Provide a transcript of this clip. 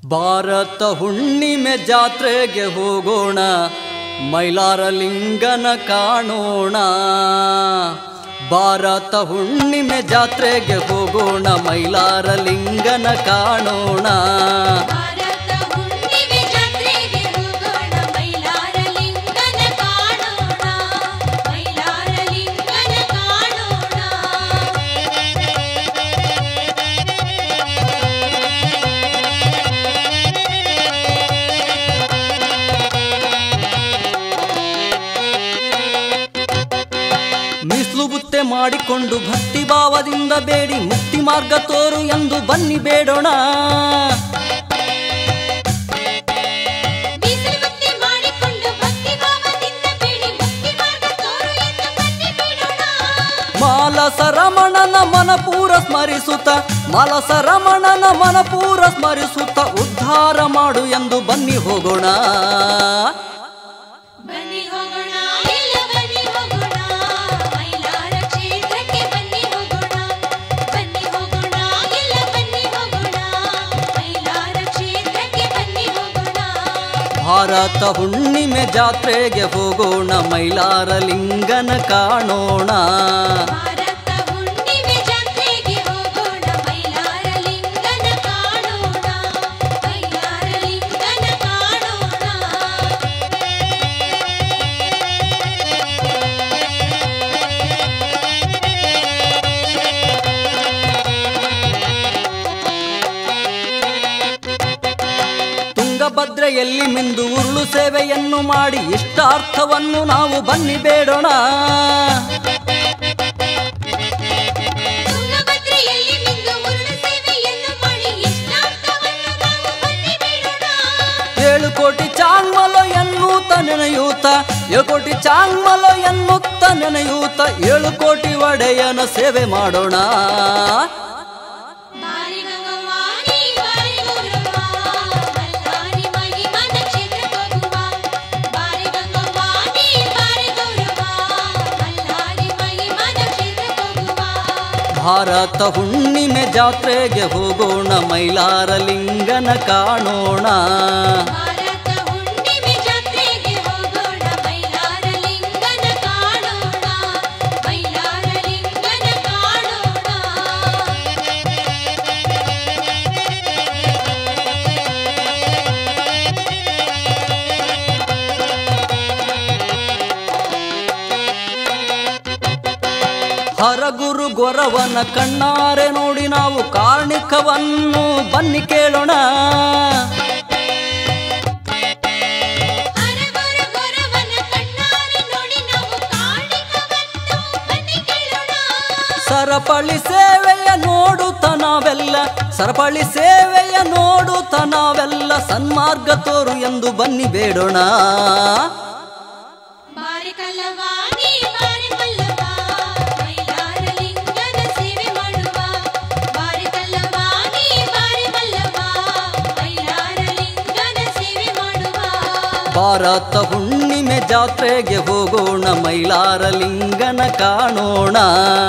ಭಾರತ ಹುಣ್ಣಿಮೆ ಜಾತ್ರೆಗೆ ಹೋಗೋಣ ಮೈಲಾರ ಲಿಂಗನ ಕಾಣೋಣ ಭಾರತ ಹುಣ್ಣಿಮೆ ಜಾತ್ರೆಗೆ ಹೋಗೋಣ ಮೈಲಾರ ಲಿಂಗನ ಕಾಣೋಣ ಭಾರತ ಹುಣ್ಣಿಮೆ ಜಾತ್ರೆಗೆ ಹೋಗೋಣ ಮೈಲಾರ ಲಿಂಗನ ಕಾಣೋಣ ಮೈಲಾರ ಲಿಂಗನ ಕಾಣೋಣ ಮೀಸಲು ಬುತ್ತೆ ಮಾಡಿಕೊಂಡು ಭಕ್ತಿ ಭಾವದಿಂದ ಬೇಡಿ ಮುಕ್ತಿ ಮಾರ್ಗ ತೋರು ಎಂದು ಬನ್ನಿ ಬೇಡೋಣ ಮೀಸಲು ಬತ್ತಿ ಮಾಡಿಕೊಂಡು ಭಕ್ತಿ ಭಾವದಿಂದ ಬೇಡಿ ಮುಕ್ತಿ ಮಾರ್ಗ ತೋರು ಎಂದು ಬನ್ನಿ ಬಿಡೋಣ ಮಾಲಸ ರಮಣನ ಮನಪೂರ ಸ್ಮರಿಸುತ್ತ ಮಾಲಸ ರಮಣನ ಮನಪೂರ ಸ್ಮರಿಸುತ್ತ ಉದ್ಧಾರ ಮಾಡು ಎಂದು ಬನ್ನಿ ಹೋಗೋಣ ಬನ್ನಿ ಹೋಗೋಣ ಎಲ್ಲ ಬನ್ನಿ ಹೋಗೋಣ ಮೈಲಾರ ಕ್ಷೇತ್ರಕ್ಕೆ ಬನ್ನಿ ಹೋಗೋಣ ಬನ್ನಿ ಹೋಗೋಣ ಎಲ್ಲ ಬನ್ನಿ ಹೋಗೋಣ ಮೈಲಾರ ಕ್ಷೇತ್ರಕ್ಕೆ ಬನ್ನಿ ಹೋಗೋಣ ಭಾರತ ಹುಣ್ಣಿಮೆ ಜಾತ್ರೆಗೆ ಹೋಗೋಣ ಮೈಲಾರ ಲಿಂಗನ ಕಾಣೋಣ ಭಾರತ ಹುಣ್ಣಿಮೆ ಜಾತ್ರೆಗೆ ಹೋಗೋಣ ಮೈಲಾರ ಲಿಂಗನ ಕಾಣೋಣ ಮೈಲಾರ ಲಿಂಗನ ಕಾಣೋಣ ತುಂಗಭದ್ರೆಯಲ್ಲಿ ಮಿಂದು ಉರುಳು ಸೇವೆಯನ್ನು ಮಾಡಿ ಇಷ್ಟಾರ್ಥವನ್ನು ನಾವು ಬನ್ನಿ ಬೇಡೋಣ ತುಂಗಭದ್ರೆಯಲ್ಲಿ ಮಿಂದು ಉರುಳು ಸೇವೆಯನ್ನು ಮಾಡಿ ಇಷ್ಟಾರ್ಥವನ್ನು ನಾವು ಬನ್ನಿ ಬಿಡೋಣ ಏಳು ಕೋಟಿ ಚಾಂಗ್ಮಲ ಎನ್ನುತ್ತ ನೆನೆಯೂತ ಏಳು ಕೋಟಿ ಚಾಂಗ್ಮಲ ಎನ್ನುತ್ತ ನೆನೆಯೂತ ಏಳು ಕೋಟಿ ಒಡೆಯನ ಸೇವೆ ಮಾಡೋಣ ಬಾರಿ ಗಂಗವ್ವ ನೀ ಬಾರಿ ಗೌರವ್ವ ಮಲ್ಲಾರಿ ಮಹಿಮನ ಕ್ಷೇತ್ರಕ್ಕೆ ಹೋಗುವ ಬಾರಿ ಗಂಗವ್ವ ನೀ ಬಾರಿ ಗೌರವ್ವ ಮಲ್ಲಾರಿ ಮಹಿಮನ ಕ್ಷೇತ್ರಕ್ಕೆ ಹೋಗುವ ಭಾರತ ಹುಣ್ಣಿಮೆ ಜಾತ್ರೆಗೆ ಹೋಗೋಣ ಮೈಲಾರ ಲಿಂಗನ ಕಾಣೋಣ ಭಾರತ ಹುಣ್ಣಿಮೆ ಜಾತ್ರೆಗೆ ಹೋಗೋಣ ಮೈಲಾರ ಲಿಂಗನ ಕಾಣೋಣ ಮೈಲಾರ ಲಿಂಗನ ಕಾಣೋಣ ಹರಗುರು ಗೊರವನ ಕಣ್ಣಾರೆ ನೋಡಿ ನಾವು ಕಾರ್ಣಿಕವನ್ನು ಬನ್ನಿ ಕೇಳೋಣ ಹರಗುರ ಗೊರವನ ಕಣ್ಣಾರೆ ನೋಡಿ ನಾವು ಕಾಣಿಕವನ್ನು ಬನ್ನಿ ಕೇಳೋಣ ಸರಪಳಿ ಸೇವೆಯ ನೋಡುತ್ತ ನಾವೆಲ್ಲ ಸರಪಳಿ ಸೇವೆಯ ನೋಡುತ್ತ ನಾವೆಲ್ಲ ಸನ್ಮಾರ್ಗ ತೋರು ಎಂದು ಬನ್ನಿ ಬೇಡೋಣ ಬಾರಿ ಕಲ್ಲವ ನೀ ಬಾರಿ ಮಲ್ಲವ ಮೈಲಾರ ಲಿಂಗನ ಸೇವೆ ಮಾಡುವ ಬಾರಿ ಕಲ್ಲವ ನೀ ಬಾರಿ ಮಲ್ಲವ ಮೈಲಾರ ಲಿಂಗನ ಸೇವೆ ಮಾಡುವ ಭಾರತ ಹುಣ್ಣಿಮೆ ಜಾತ್ರೆಗೆ ಹೋಗೋಣ ಮೈಲಾರ ಲಿಂಗನ ಕಾಣೋಣ